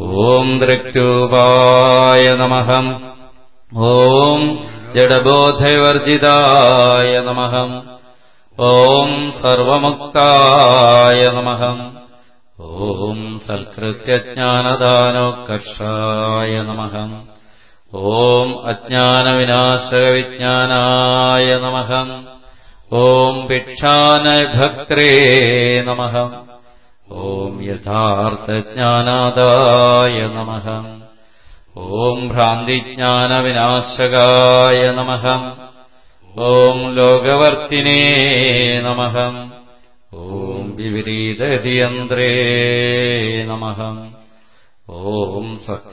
ॐ दृक्टूपाय नमः ॐ जडबोधवर्जिताय नमः ॐ सर्वमुक्ताय नमः ॐ सत्कृत्यज्ञानदानोत्कर्षाय नमः ॐ अज्ञानविनाशकविज्ञानाय नमः ॐ भिक्षानभक्त्रे नमः ॐ यथार्थज्ञानादाय नमः ॐ भ्रान्तिज्ञानविनाशकाय नमः ॐ लोकवर्तिने नमः ॐ विपरीतयन्त्रे नमः ॐ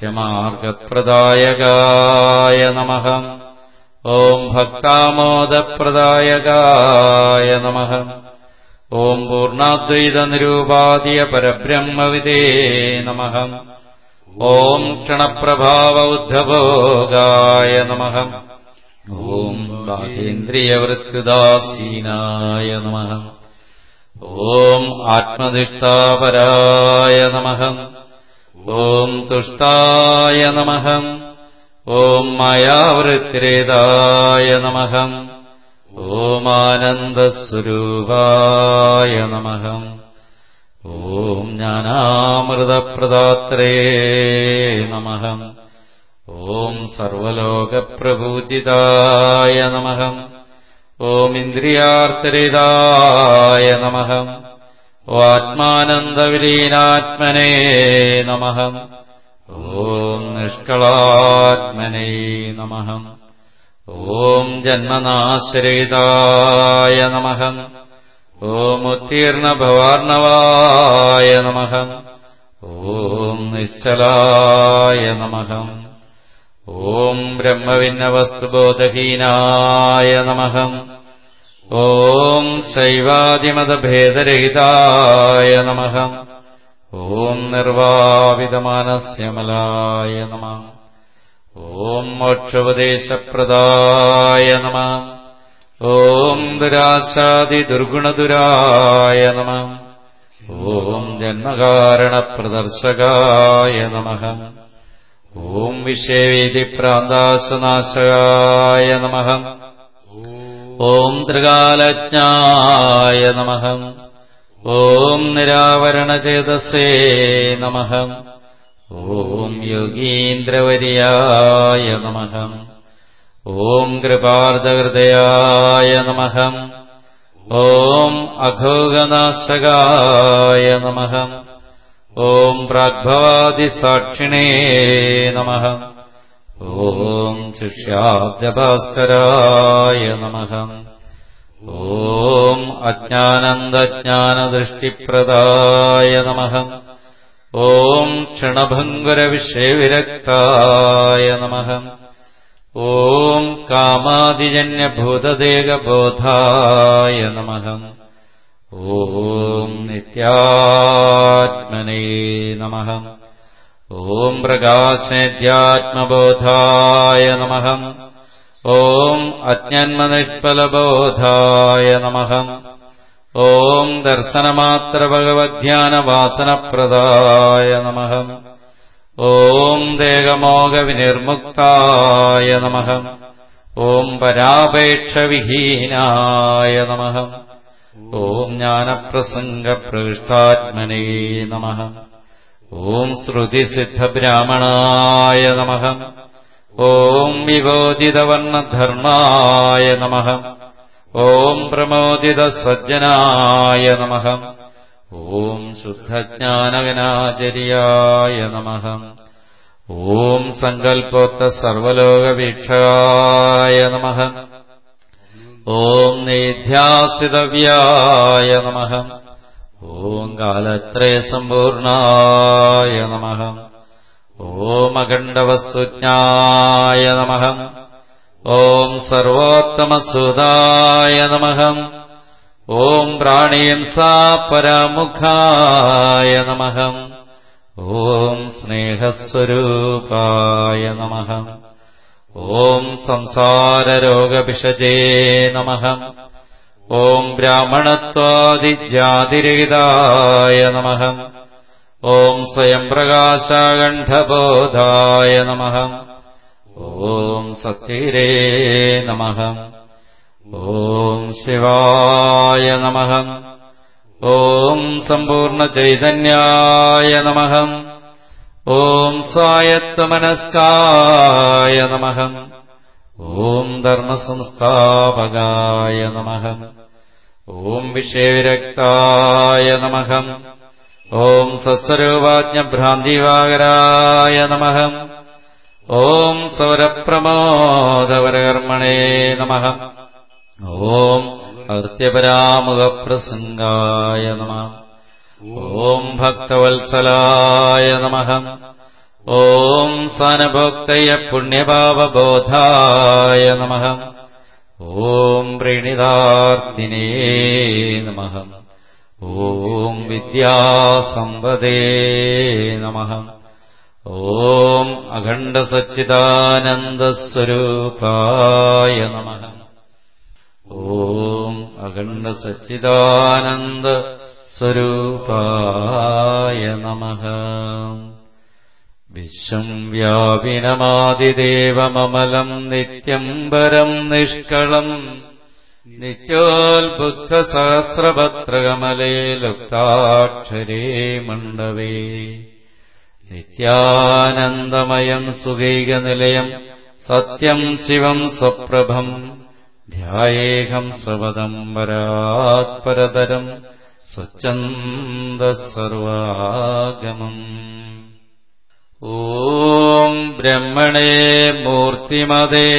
सत्यमार्गप्रदायकाय नमः ॐ भक्तामोदप्रदायकाय नमः ॐ पूर्णाद्वैतनिरूपादियपरब्रह्मविदे नमः ॐ क्षणप्रभाव उद्धभोगाय नमः ॐ बाधेन्द्रियवृत्युदासीनाय नमः ॐ आत्मनिष्ठापराय नमः ॐ तुष्टाय नमः ॐ मायावृत्तिरेदाय नमः ॐ आनन्दस्वरूपाय नमः ॐ ज्ञानामृतप्रदात्रे नमः ॐ सर्वलोकप्रपूजिताय नमः ॐ इन्द्रियार्तरिदाय नमः आत्मानन्दविलीनात्मने नमः ॐ निष्कलात्मने नमः ॐ जन्मनाश्रयिताय नमः ॐ उत्तीर्णभवार्णवाय नमः ॐ निश्चलाय नमः ॐ ब्रह्मभिन्नवस्तुबोधहीनाय नमः ॐ शैवादिमदभेदरहिताय नमः ॐ निर्वाविदमानस्यमलाय नमः ॐ मोक्षोपदेशप्रदाय नमः ॐ दुराशादिदुर्गुणदुराय नमः ॐ जन्मकारणप्रदर्शकाय नमः ॐ विषयवेदिप्रान्ताशनाशकाय नमः ॐ त्रिकालज्ञाय नमः ॐ निरावरणचेतसे नमः ॐ योगीन्द्रवर्याय नमः ॐ कृपार्धहृदयाय नमः ॐ अघोगनाशकाय नमः ॐ प्राग्भवादिसाक्षिणे नमः ॐ शिष्याब्जभास्कराय नमः ॐ अज्ञानन्दज्ञानदृष्टिप्रदाय नमः ॐ क्षणभङ्गुरविषयविरक्ताय नमः ॐ कामादिजन्यभूतदेगबोधाय नमः ॐ नित्यात्मने नमः ॐ प्रकाशेद्यात्मबोधाय नमः ॐ अज्ञन्मनिष्फलबोधाय नमः ॐ दर्शनमात्रभगवद्ध्यानवासनप्रदाय नमः ॐ देहमोघविनिर्मुक्ताय नमः ॐ परापेक्षविहीनाय नमः ॐ ज्ञानप्रसङ्गप्रविष्टात्मने नमः ॐ श्रुतिसिद्धब्राह्मणाय नमः ॐ विभोजितवर्णधर्माय नमः ॐ प्रमोदितसज्जनाय नमः ॐ शुद्धज्ञानविनाचर्याय नमः ॐ सङ्कल्पोक्तसर्वलोकवीक्षाय नमः ॐ नेध्यासितव्याय नमः ॐ कालत्रयसम्पूर्णाय नमः ॐ अखण्डवस्तुज्ञाय नमः ॐ सर्वोत्तमसुदाय नमः ॐ प्राणींसा परामुखाय नमः ॐ स्नेहस्वरूपाय नमः ॐ संसाररोगभिषजे नमः ॐ ब्राह्मणत्वादिजातिरहिताय नमः ॐ स्वयम् प्रकाशाकण्ठबोधाय नमः ॐ सत्तिरे नमः ॐ शिवाय नमः ॐ सम्पूर्णचैतन्याय नमः ॐ स्वायत्तमनस्काय नमः ॐ धर्मसंस्थापकाय नमः ॐ विषयविरक्ताय नमः ॐ सत्स्वरूपाज्ञभ्रान्तिवागराय नमः ॐ सौरप्रमोदवरकर्मणे नमः ॐ अकृत्यपरामुखप्रसङ्गाय नमः ॐ भक्तवत्सलाय नमः ॐ सानभोक्तय पुण्यभावबोधाय नमः ॐ प्रणितार्थिने नमः ॐ विद्यासम्पदे नमः ॐ अखण्डसच्चिदानन्दस्वरूपाय नमः ॐ अखण्डसच्चिदानन्दस्वरूपाय नमः विश्वम् व्यापिनमादिदेवममलम् नित्यम् वरम् निष्कळम् नित्योल्बुद्धसहस्रपत्रकमले लुप्ताक्षरे मण्डवे नित्यानन्दमयम् सुगैकनिलयम् सत्यम् शिवम् स्वप्रभम् ध्यायेऽहम् सपदम् वरात्परतरम् स्वच्छन्दः सर्वागमम् ॐ ब्रह्मणे मूर्तिमदे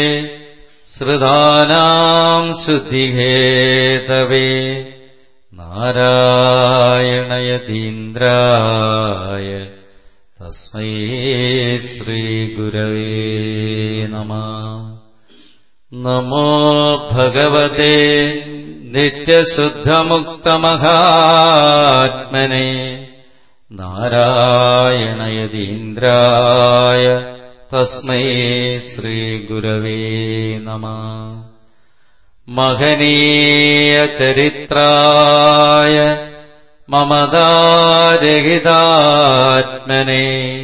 श्रुतानाम् शुद्धिहेतवे नारायणयतीन्द्राय तस्मै श्रीगुरवे नमः नमो भगवते नित्यशुद्धमुक्तमहात्मने नारायणयतीन्द्राय तस्मै श्रीगुरवे नमः महनीयचरित्राय ममदारहितात्मने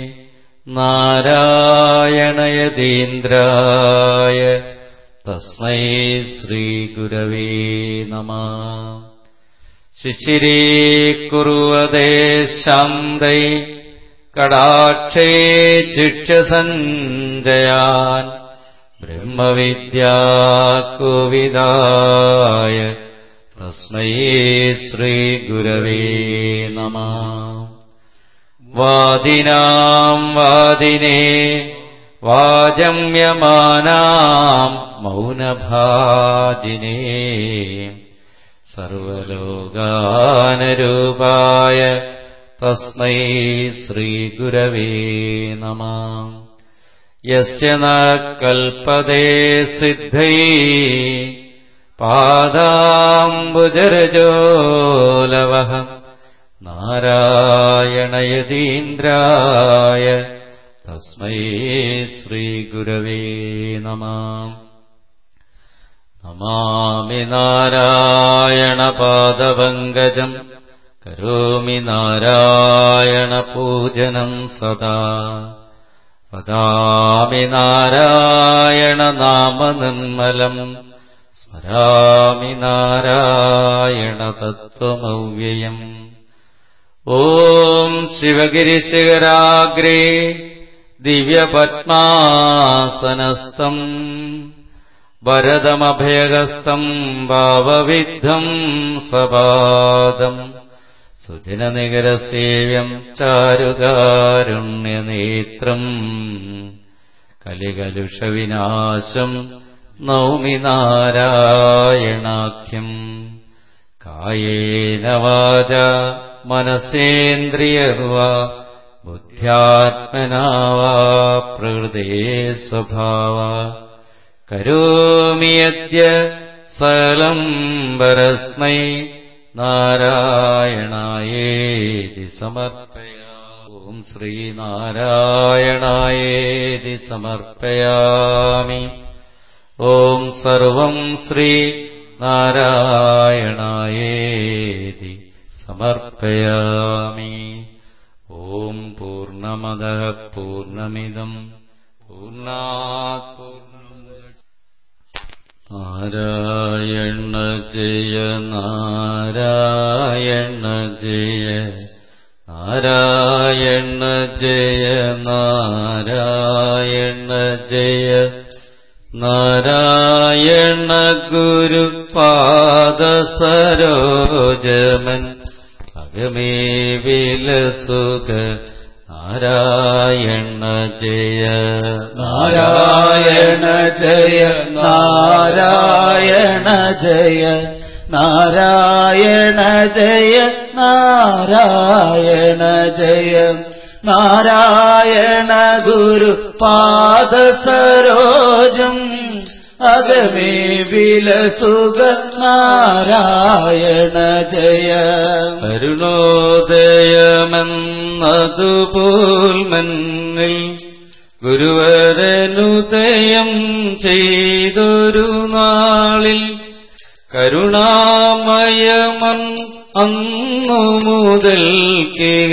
नारायणयतीन्द्राय तस्मै श्रीगुरवे नमः शिशिरीकुर्वदे शान्दै कडाक्षे चिक्षसञ्जयान् ब्रह्मविद्याकोविदाय तस्मै श्रीगुरवे नमः वादिनाम् वादिने वाजम्यमानाम् मौनभाजिने सर्वलोकानरूपाय तस्मै श्रीगुरवे नमः यस्य न कल्पते सिद्धै पादाम्बुजरजोलवः नारायणयतीन्द्राय तस्मै श्रीगुरवे नमः नमामि नारायणपादपङ्कजम् करोमि नारायणपूजनम् सदा वदामि नारायणनामनिर्मलम् स्मरामि नारायणतत्त्वमव्ययम् ॐ शिवगिरिशिखराग्रे दिव्यपद्मासनस्थम् वरदमभयगस्तम् भावविद्धम् सपादम् सुदिननिगरसेव्यम् चारुकारुण्यनेत्रम् कलिकलुषविनाशम् नौमि नारायणाख्यम् कायेन वाचा मनसेन्द्रियर्वा बुद्ध्यात्मना वा प्रकृते स्वभावा करोमि यद्य सकलम् परस्मै नारायणायेति समर्पया ॐ श्रीनारायणायेति समर्पयामि ॐ सर्वम् श्रीनारायणायेति समर्पयामि ॐ ഓം പൂർണ്ണമദഃ പൂർണ്ണമിദം പൂർണ്ണാത് നാരായണ ജയ നാരായണ ജയ നാരായണ ജയ നാരായണ ജയ നാരായണ ഗുരുപാദ സരോജമൻ അകമേ വിലസുഖ നാരായണ ജയ നാരായണ ജയ നാരായണ ജയ നാരായണ ജയ നാരായണ ജയ നാരായണ ഗുരു പാദ സരോജം അകമേ വിലസുഖ നാരായണ ജയ അരുണോദയമെന്നതുപോൽ മന്നിൽ ഗുരുവരനുദയം ചെയ്തൊരു നാളിൽ കരുണാമയമൻ അന്നു മുതൽക്കുക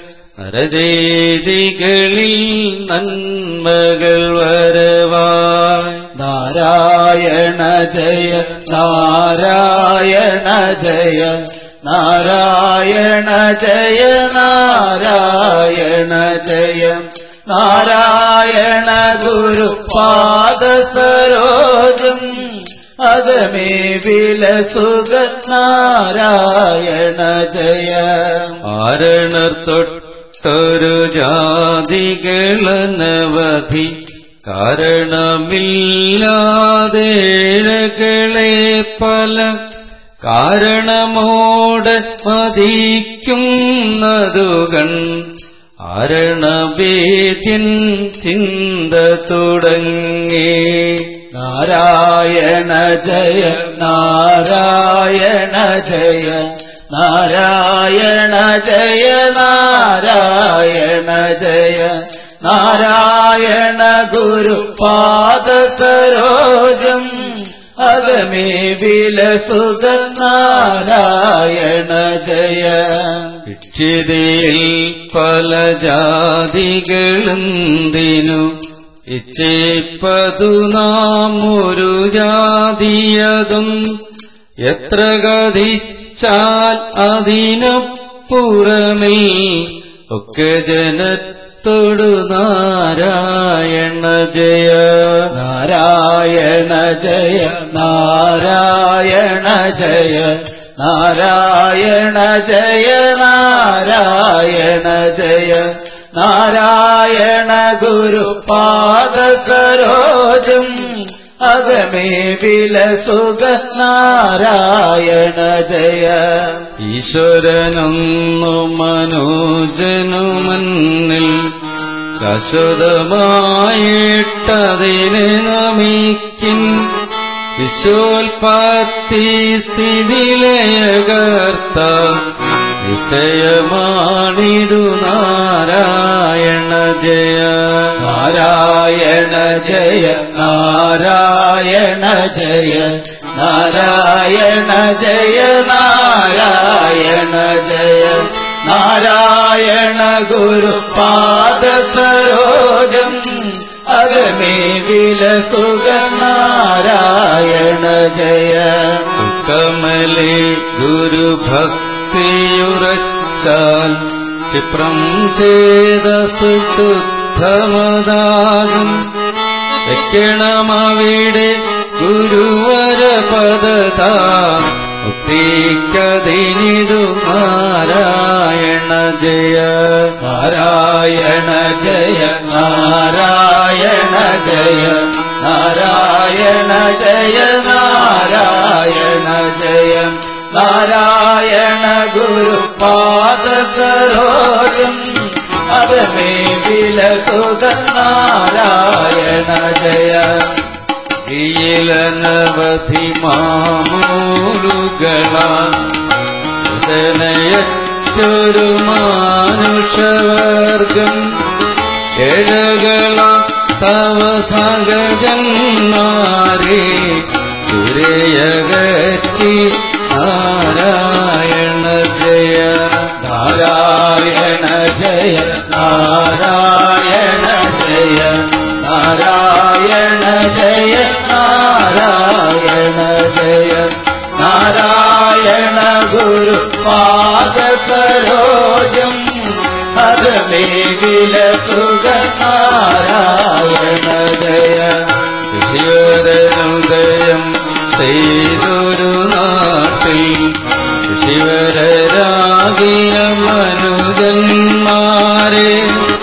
നരജേതികളിൽ നന്മകൾ വരവായി നാരായണ ജയ നാരായണ ജയ നാരായണ ജയ നാരായണ ജയ നാരായണ ഗുരു പാദ സരോജം അകമേ വിലസുഖ നാരായണ ജയ ആരണർ തൊട്ടൊരു ജാതികളനവധി കാരണമില്ലാതേഴകളെ പല കാരണമോടെ മതിക്കുന്നതുകൺ ആരണവേദ്യൻ ചിന്ത തുടങ്ങി നാരായണ ജയ നാരായണ ജയ നാരായണ ജയ നാരായണ ജയ നാരായണ ഗുരു പാദ സരോജം അകമേ വിലസുഖ നാരായണ ജയ ഇക്ഷിതയിൽ പല ജാതികളെന്തിനു ഇച്ഛേപ്പതു നാം ഒരു ജാതിയതും എത്ര ഗതിച്ചാൽ അതിനപ്പുറമേ ഒക്കെ ജനത്തോടു നാരായണ ജയ നാരായണ ജയ നാരായണ ജയ നാരായണ ജയ നാരായണ ജയ നാരായണ ഗുരു പാദ സരോജം അകമേ വിലസുഖ നാരായണ ജയ ഈശ്വരനൊന്നു മനോജനുമന്നിൽ ശാശ്വതമായിട്ടതിനെ നമിക്കിൻ വിശ്വോൽപത്തി സ്ഥിതിലയകർത്ത നിശ്ചയമാണിതു നാരായണ ജയ നാരായണ ജയ നാരായണ ജയ നാരായണ ജയ നാരായണ ജയ നാരായണ ഗുരു പാദ സരോജം അകമേ വിലസുഖ നാരായണ ജയ കമലേ ഗുരുഭക്തിയുറച്ചാൽ ക്ഷിപ്രം ചേതസ് ശുദ്ധമതാകും വെക്കണമവിടെ ഗുരുവര പദതാ മുക്തിക്കതിനിതു നാരായണ ജയ നാരായണ ജയ നാരായണ ജയ നാരായണ ജയ നാരായണ ജയ നാരായണ ഗുരു പാദ സരോജം അകമേ വിലസുഖ നാരായണ ജയ ഈലനവധി മാമൂലുകളാൽ ഉദനയറ്റൊരു മാനുഷവർഗം എഴകള തവ സഹജന്മാരെ ദുരയകറ്റി നാരായണ ജയ നാരായണ നാരായണ ജയ നാരായണ ജയ നാരായണ ജയ നാരായണ ജയ നാരായണ ഗുരു പാദസരോജം ഹരമേഖില സുഖ നാരായണ ജയ ശിവരനുദയം ചെയ്തൊരു നാട്ടിൽ ശിവരാകിയ മനുജന്മാരെ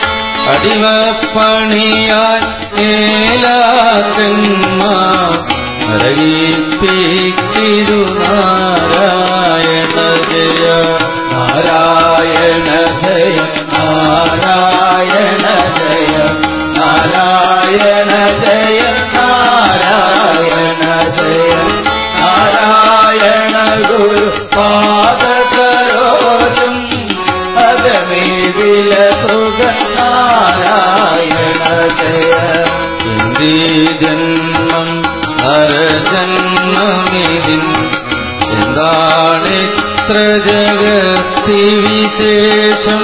അടിമപ്പണിയായി ഏലാക്കന്മാർ മരകിപ്പിച്ചിരു നാരായണ ജയ നാരായണ ജയ നാരായണ ജയ നാരായണ ജയ നാരായണ ജയ നാരായണ ഗുരു പാദകരോജം അകമേ വില സുഖ നാരായണ ജയ ഹിന്ദി ജന്മം നരജന്മമിതിൻ എന്താണിത്ര ജഗത്തി വിശേഷം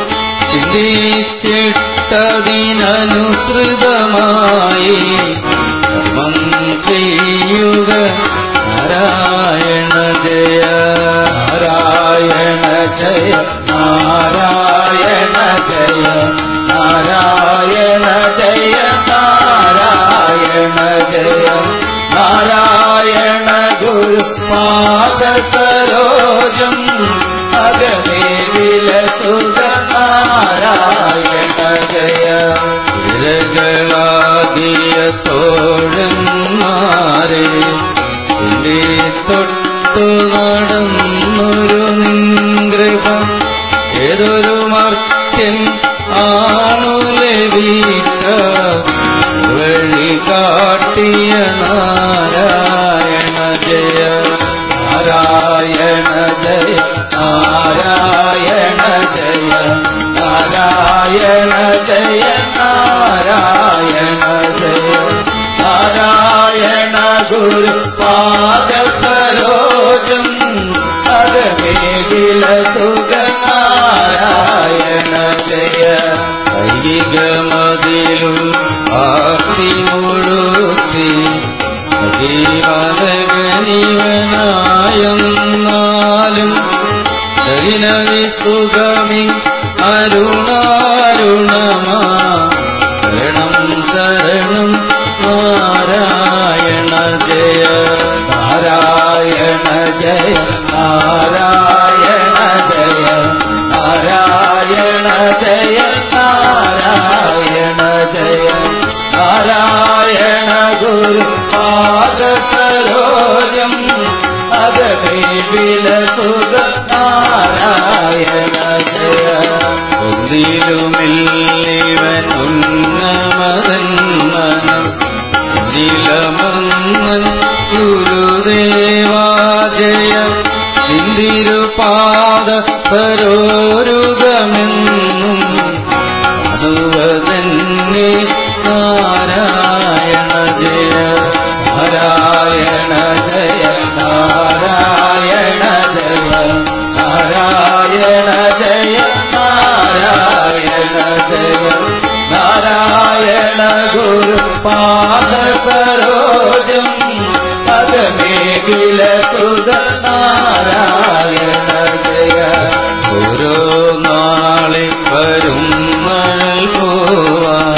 ചിന്തിച്ചിട്ടതിനനുസൃതമായി കർമ്മം ചെയ്യുക നാരായണ ജയ നാരായണ ജയ നാരായണ ജയ നാരായണ ജയ നാരായണ ജയ നാരായണ ഗുരു പാദസരോജം അഗമേ വിലസുഖ നാരായണ ജയ വിരകളാകിയ തോഴന്മാരെ എന്റെ തൊട്ടു നടന്നൊരു നിൻകൃപ ഏതൊരു മർത്യൻ ആണു ലഭിച്ച വഴി കാട്ടിയ നാരായണ ജയ നാരായണ ജയ നാരായണ ജയ നാരായണ ജയ നാരായണ ജയ നാരായണ ഗുരു പാദസരോജം അകമേ വില സുഖ നാരായണ ജയ വൈദികമതിലും ആർത്തി മുഴുത്തി ജീവനഗനിവനായെന്നാലും ശരിനതി സുഖമി അരുണാരുണമാ ശരണം ശരണം നാരായണ ജയ നാരായണ ജയ നാരായണ ജയ നാരായണ ജയ നാരായണ ജയ നാരായണ ഗുരു പാദസരോജം അകമേ വിലസുഖ നാരായണ ജയ ഒന്നിലുമില്ലിവൻ ഉന്നമതൻ മനം നിലമന്നൻ ഗുരുദേവാജയ ഇന്ദിരുപാദ പരോരുഗമെന്നും അതുവതന്നെ നാരായണ ജയ നാരായണ ജയ നാരായണ ജയ നാരായണ ജയ നാരായണ ജയ നാരായണ ഗുരു പാദസരോജം അകമേ വില സുഖ നാരായണ ജയ ഓരോ നാളെ വരും മഴൽ പോവാൻ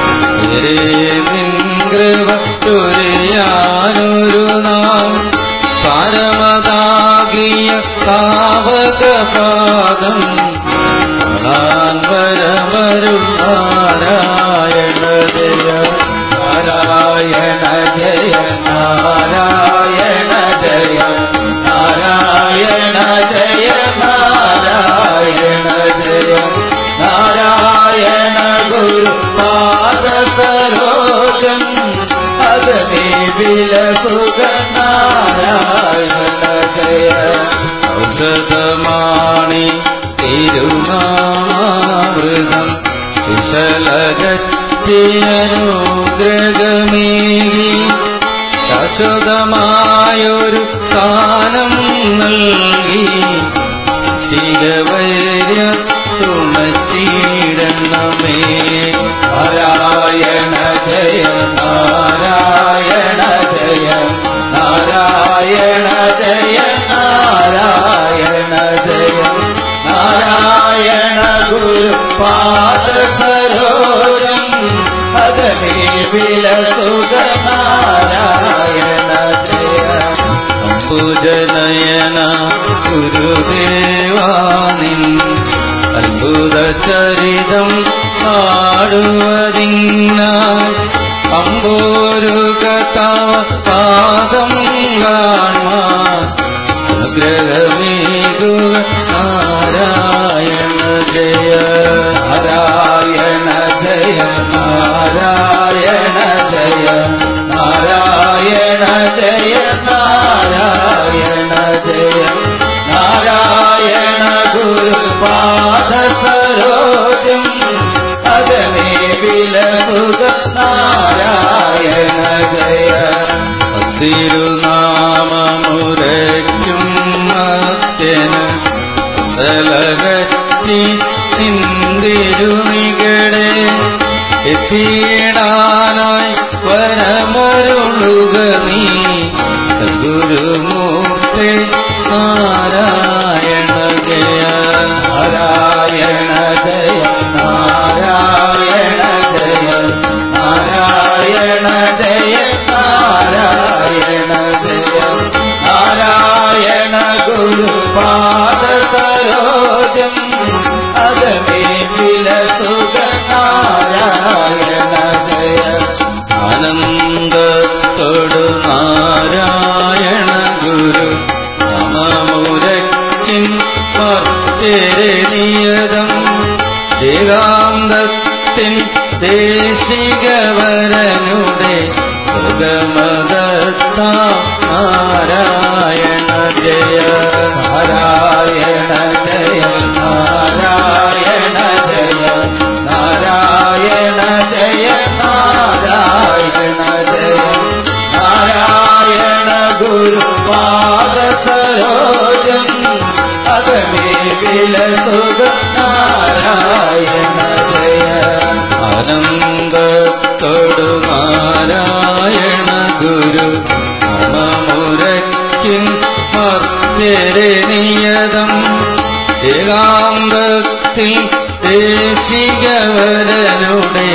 കൃപ ചൊരിയാനൊരു നാം പരമതാകിയ താവകപാദം കാണാൻ വരവരും നാരായണ ജയ നാരായണ ജയ നാരായണ ജയ നാരായണ ജയ നാരായണ ജയ നാരായണ ഗുരു പാദസരോജം അഗമേ വിലസുഖ നാരായണ ജയ ഔഷധമാണി തിരുനാമൃതം കുശലഗത്യനുഗ്രഹമേകി ശാശ്വതമായൊരു സ്ഥാനം നൽകി ശിരവൈര്യ തുണച്ചിടണമേ നാരായണ ജയ നാരായണ ജയ നാരായണ ജയ നാരായണ ജയ നാരായണ ഗുരുപാദ സരോജം അഗമേ വിലസുഖ നാരായണ ജയ അംബുജനയന ഗുരുദേവാനിൻ അത്ഭുത ചരിതം പാടുവതിന്നായി അമ്പോരുകതവ പാദം കാൺമാൻ അനുഗ്രഹമേകുക നാരായണ ജയ നാരായണ ജയ നാരായണ ജയ നാരായണ ജയ നാരായണ ജയ നാരായണ ഗുരുപാദ സരോജം അഗമേ വിലസുക നാരായണ ജയ തിരുനാമമുരയ്ക്കും മത്യനും തലകറ്റി നിന്തിരുനികളെ എത്തിയിടാനായി വരമരുളുക നീ ഗുരുമൂർത്തി നാരായണ ജയ നാരായണ ജയ നാരായണ ജയ നാരായണ ജയ നാരായണ ജയ നാരായണ ഗുരുപാദ സരോജം അഗമേ വിലസുഖ നാരായണ ജയ ആനന്ദത്തോടു നാരായണ ഗുരു നമമുരക്കിൻ നിയതം ഏകാന്തത്തിൻ ദേശികവരനുടെ സുഗമദത്ത നാരായണ ജയ നാരായണ ജയ നാരായണ ജയ നാരായണ ജയ നാരായണ ജയ നാരായണ ഗുരുപാദ സരോജം അഗമേ വിലസുഖ നാരായണ ജയ ആനന്ദത്തോടു നാരായണ ഗുരു നമമുരക്കിൻ നിയതം ഏകാന്തത്തിൽ ദേശികവരനുടെ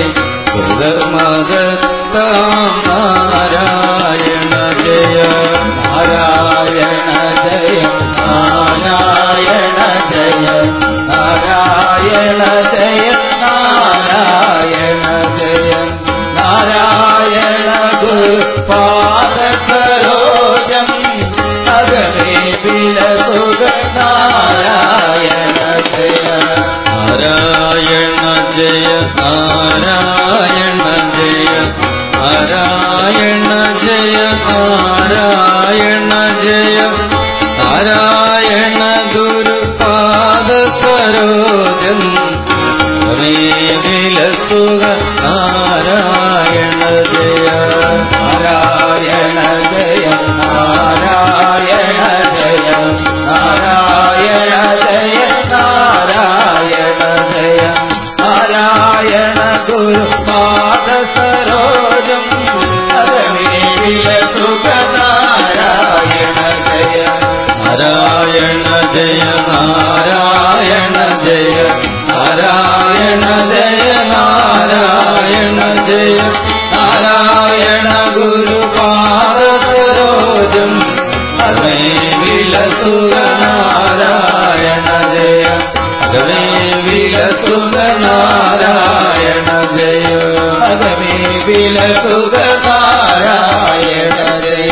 സുഗമദത്താം നാരായണ ജയ നാരായണ ജയ നാരായണ ജയ നാരായണ ജയ നാരായണ ജയ നാരായണ ഗുരുപാദ സരോജം അഗമേ വിലസുഖ നാരായണ ജയ നാരായണ ജയ നാരായണ ജയ നാരായണ ജയ നാരായണ ജയ നാരായണ ഗുരുപാദ സരോജം ഹരേ വിലസുഖ നാരായണ ജയ നാരായണ ജയ നാരായണ ജയ നാരായണ ജയ നാരായണ ജയ നാരായണ ഗുരുപാദ സരോജം ഹരേ വിലസുഖ നാരായണ ജയ നാരായണ ജയ നാരായണ ജയ നാരായണ ജയ നാരായണ ജയ നാരായണ ഗുരുപാദ സരോജം ഹരേ വിലസുഖ നാരായണ ജയ ഹരേ വിലസുഖ നാരായണ ജയ ഹരേ വിലസുഖ നാരായണ ജയ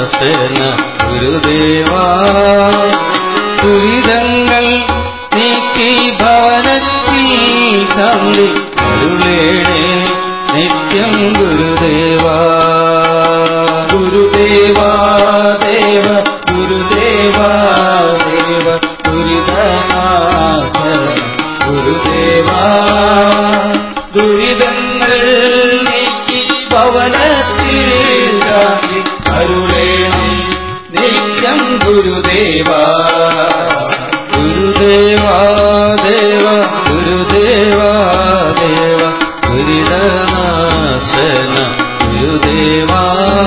നാശന ഗുരുദേവാ ദുരിതങ്ങൾ നീക്കി ഭവനത്തിൽ ശാന്തി അരുളേണേ നിത്യം ഗുരുദേവാ ഗുരുദേവാ ദേവ ഗുരുദേവാ ദേവ ദുരിതനാശ ഗുരുദേവാ ദുരിതങ്ങൾ നീക്കി ഭവനത്തിൽ ശാന്തി അരുളേണേ നിത്യം ഗുരുദേവാ ഗുരുദേവാ ദേവ ഗുരുദേവാ ദേവ ദുരിതനാശന ഗുരുദേവാ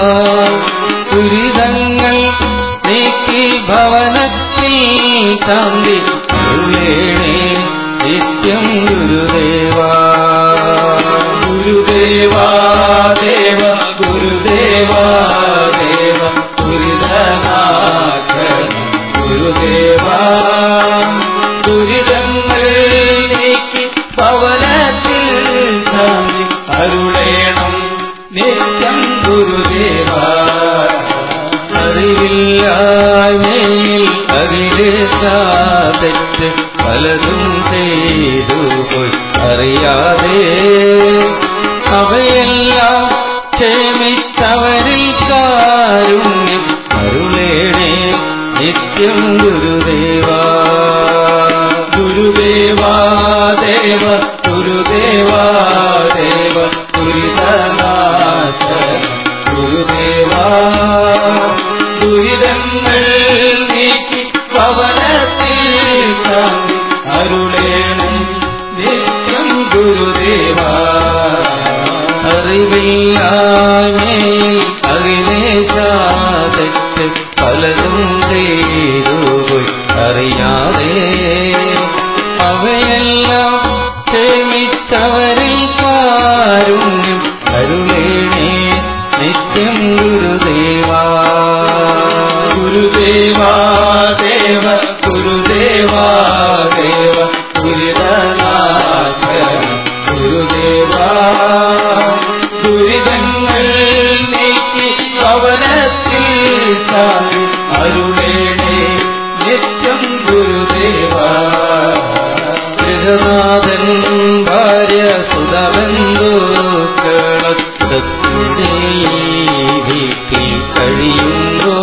ദുരിതങ്ങൾ നീക്കി ഭവനത്തിൽ ശാന്തി അരുളേണേ നിത്യം ഗുരുദേവാ ഗുരുദേവാ ദേവ ഗുരുദേവാ ദേവ ദുരിതനാശന ഗുരുദേവാ ദുരിതങ്ങൾ നീക്കി പവനത്തിൽ ശാന്തി അരുളേണം നിത്യം ഗുരുദേവാ അറിവില്ലായ്മയിൽ അഖിലേശാതെറ്റ് പലതും ചെയ്തു പോയി അറിയാതെ അവയെല്ലാം ക്ഷമിച്ചവരിൽ കാരുണ്യം അരുളേണേ നിത്യം ഗുരുദേവാ ഗുരുദേവാ ദേവ ഗുരുദേവാ ദേവ ദുരിതനാശ ഗുരുദേവാ ദുരിതങ്ങൾ നീക്കി പവനത്തിൽ ശാന്തി അരുളേണം നിത്യം ഗുരുദേവാ അറിവില്ലായ്മേ അഖിലേശാതെറ്റ് പലതും ചെയ്തു പോയി അറിയാതെ അവയെല്ലാം ക്ഷമിച്ചവരിൽ കാരുണ്യം അരുളേണേ നിത്യം ഗുരുദേവാ ഗുരുദേവാ ദേവ ഗുരുദേവാ ദേവ ദുരിതനാശ ഗുരുദേവാ ദുരിതങ്ങൾ നീക്കി പവനത്തിൽ ശാന്തി അരുളേണേ നിത്യം ഗുരുദേവാ ഗൃഹനാഥൻ ഭാര്യ സുതബന്ധുക്കളെ വീട്ടിൽ കഴിയുമ്പോ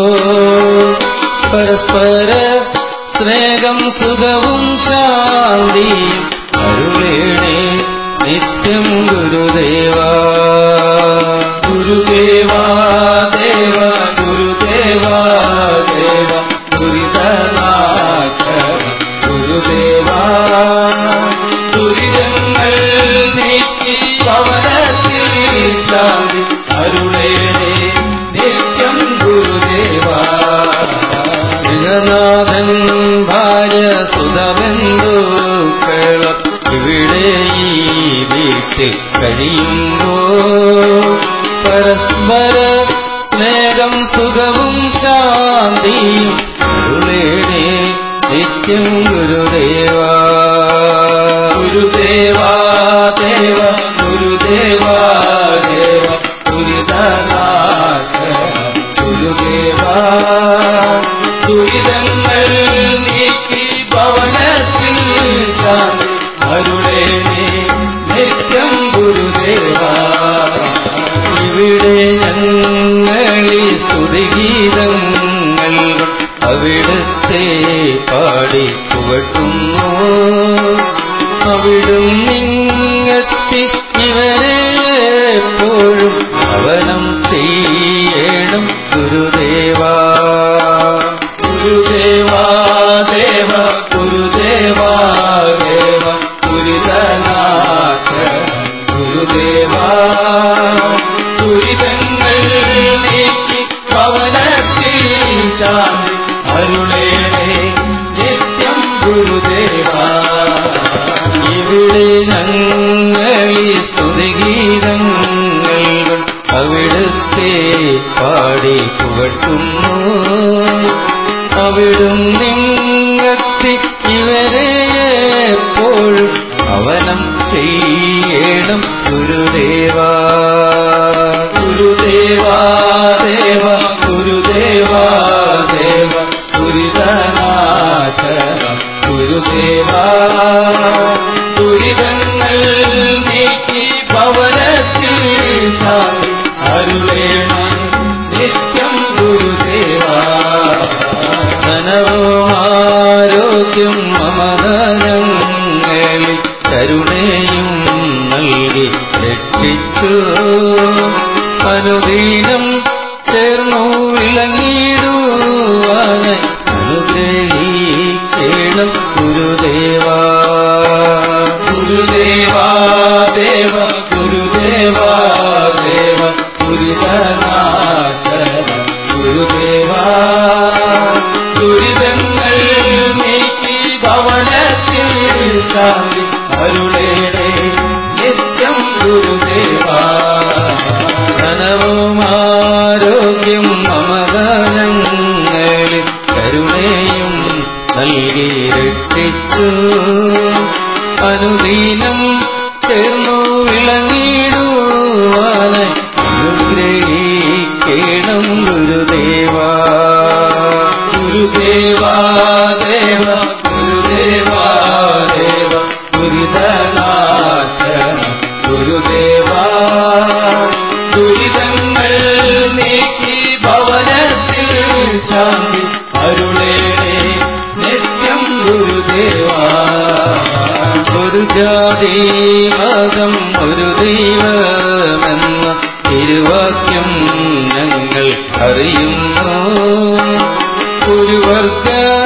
പരസ്പര സ്നേഹം സുഖവും ശാന്തിയും അരുളേണേ നിത്യം ഗുരുദേവാ ഗുരുദേവാ ദേവ ഗുരുദേവാ ദേവ ദുരിതനാശ ഗുരുദേവാ ദുരിതങ്ങൾ നീക്കി പവനത്തിൽ ശാന്തി അരുളേണേ നിത്യം ഗുരുദേവാ ജഗന്നാഥൻ ഭാര്യ സുതബന്ധുക്കള ഇവിടെ ഈ വീട്ടിൽ കഴിയുമ്പോ പരസ്പര സ്നേഹം സുഖവും ശാന്തിയും അരുളേണേ നിത്യം ഗുരുദേവാ ഗുരുദേവാ ദേവ ഗുരുദേവാ ദേവ ദുരിതനാശ ഗുരുദേവാ ദുരിതങ്ങൾ നീക്കി ഭവനത്തിൽ ശാന്തി അരുളേണേ നിത്യം ഗുരുദേവാ ഇവിടെ ഞങ്ങളി സ്തുതിഗീതങ്ങൾ അവിടുത്തെ പാടി പുകട്ടുന്നു അവിടും നിങ്ങത്തി ഇവരെ എപ്പോഴും ഭവനം ചെയ്യണം ഗുരുദേവാ ഗുരുദേവാ ദേവ ഗുരുദേവാ ദേവ ദുരിതനാശ ഗുരുദേവാ ദുരിതങ്ങൾ നീക്കി ഭവനത്തിൽ ശാന്തി അരുളേണേ നിത്യം ഗുരുദേവാ ഇവിടെ ഞങ്ങളി സ്തുതിഗീതങ്ങൾ അവിടുത്തെ പാടി പുകട്ടുന്നു അവിടും നിങ്ങത്തി ഇവരെ എപ്പോഴും അവനം ചെയ്യണം ഗുരുദേവാ ഗുരുദേവാ ദേവ ഗുരുദേവാ ഗുരുദേവാ ദേവ ദുരിതനാശനം ഗുരുദേവാ ദുരിതങ്ങൾ നീക്കി ഭവനത്തിൽ ശാന്തി അരുളേണം നിത്യം ഗുരുദേവാ ധനവും ആരോഗ്യം മമതനങ്ങളിൽ കരുണയും നൽകി രക്ഷിച്ചു അനുദീനം ചേർന്നു വിളങ്ങിടുവാനായി അനുഗ്രഹിക്കണം ഗുരുദേവാ ഗുരുദേവാ ദേവ ഗുരുദേവാ ദേവ ഗുരുതനാശന ഗുരുദേവാ ദുരിതങ്ങൾ നീക്കി ഭവനത്തിൽ ശാന്തി അരുളേടെ നിത്യം ഗുരുദേവാ ധനവും ആരോഗ്യം മമതനങ്ങളിൽ കരുണയും നൽകി രക്ഷിച്ചു അനുദീനം ചേർന്നു വിളങ്ങിടുവാനായി അനുഗ്രഹിക്കണം ഗുരുദേവാ ഗുരുദേവാ ദേവ ഗുരുദേവാ ദേവ ദുരിതനാശന ഗുരുദേവാ ദുരിതങ്ങൾ നീക്കി ഭവനത്തിൽ ശാന്തി അരുളേണേ നിത്യം ഗുരുദേവാ ഒരു ജാതി മതം ഒരു ദൈവമെന്ന തിരുവാക്യം ഞങ്ങൾ അറിയുന്നു ഒരു വർഗ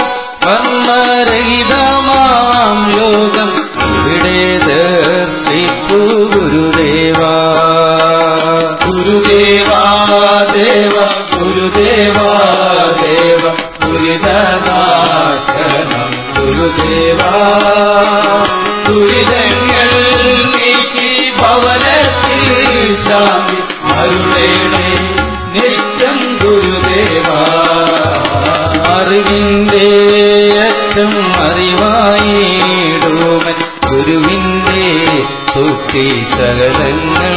വർണ്ണരഹിതമാം ലോകം ഇവിടെ ദർശിക്കൂ ഗുരുദേവാ ഗുരുദേവാ ദേവ ഗുരുദേവാ ദേവ ദുരിതനാശനം ഗുരുദേവാ ദുരിതങ്ങൾ നീക്കി ഭവനത്തിൽ ശാന്തി അരുളേണേ നിത്യം ഗുരുദേവാ അറിവിന്റെ അറ്റം അറിവായിടുമൻ ഗുരുവിന്റെ സുക്തി സകലങ്ങൾ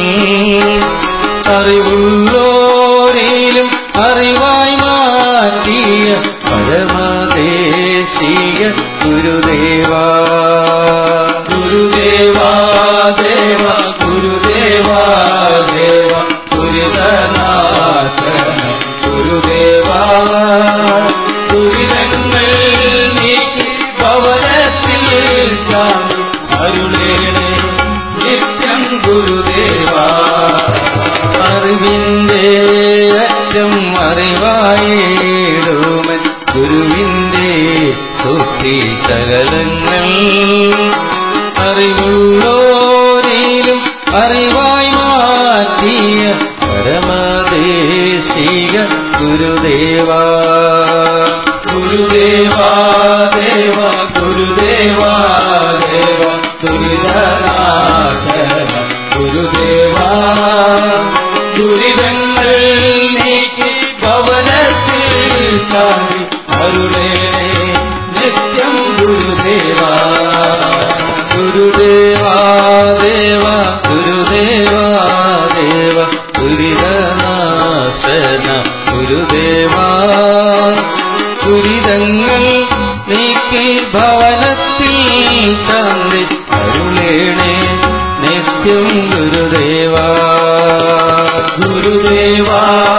അറിവുള്ളോരിലും അറിവായി മാറ്റിയ പരമദേശീയ ഗുരുദേവാ ഗുരുദേവാ ദേവ ഗുരുദേവാ ദേവ ദുരിതനാശന ഗുരുദേവാ ദുരിതങ്ങൾ നീക്കി ഭവനത്തിൽ ശാന്തി അരുളേണേ നിത്യം ഗുരുദേവാ അറിവിന്റെ അറ്റം അറിവായിടുമൻ ഗുരുവിന്റെ സുക്തി സകലങ്ങൾ അറിവുള്ളോരിലും അറിവായി മാറ്റിയ പരമദേശിക ഗുരുദേവാ ഗുരുദേവാ ദേവ ഗുരുദേവാ ദേവ ദുരിതനാശന ഗുരുദേവാ ദുരിതങ്ങൾ നീക്കി ഭവനത്തിൽ ശാന്തി അരുളേ നിത്യം ഗുരുദേവാ ഗുരുദേവാ ദേവ ഗുരുദേവാ ദേവ ദുരിതനാശന ഗുരുദേവാ ദുരിതങ്ങൾ നീക്കി ഭവനത്തിൽ ശാന്തി അരുളേണേ നിത്യം ഗുരുദേവാ ഗുരുദേവാ